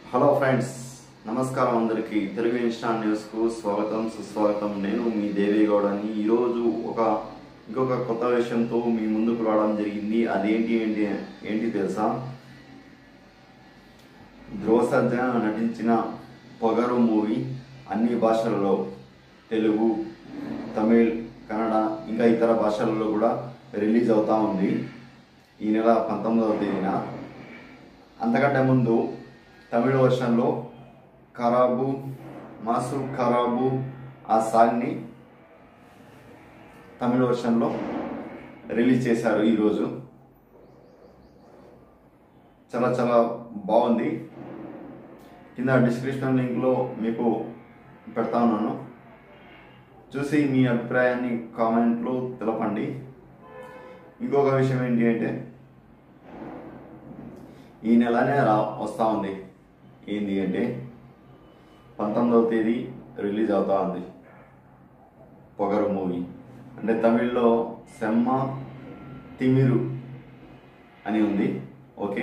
hello friends నమస్కారం అందరికీ Telugu instant న్యూస్కు స్వాగతం సుస్వాగతం నేను మీ దేవేగౌడని ఈరోజు ఒక ఇంకొక కొత్త విషయంతో మీ ముందుకు రావడం జరిగింది అదేంటి ఏంటి ఏంటి తెలుసా ధ్రువ సర్జన నటించిన పొగరు మూవీ అన్ని భాషలలో తెలుగు తమిళ్ కన్నడ ఇంకా ఇతర భాషలలో కూడా రిలీజ్ అవుతా ఉంది ఈ నెల పంతొమ్మిదవ తేదీన అంతకంటే ముందు తమిళ వర్షన్లో ఖరాబు మాసు ఖరాబు ఆ సాంగ్ని తమిళ వర్షన్లో రిలీజ్ చేశారు ఈరోజు చాలా చాలా బాగుంది కింద డిస్క్రిప్షన్ లింక్లో మీకు పెడతా ఉన్నాను చూసి మీ అభిప్రాయాన్ని కామెంట్లో తెలపండి ఇంకొక విషయం ఏంటి అంటే ఈ నెలనే రా వస్తూ ఉంది ఏంది అంటే పంతొమ్మిదవ తేదీ రిలీజ్ అవుతా ఉంది పొగరు మూవీ అంటే తమిళ్లో సెమ్మ తిమిరు అని ఉంది ఓకే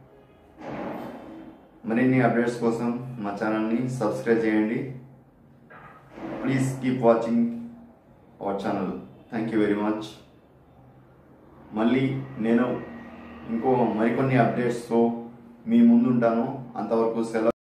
మరిన్ని అప్డేట్స్ కోసం మా ఛానల్ని సబ్స్క్రైబ్ చేయండి please keep watching our channel thank you very much మళ్ళీ నేను ఇంకో మరికొన్ని అప్డేట్స్తో మీ ముందుంటాను అంతవరకు సెలవు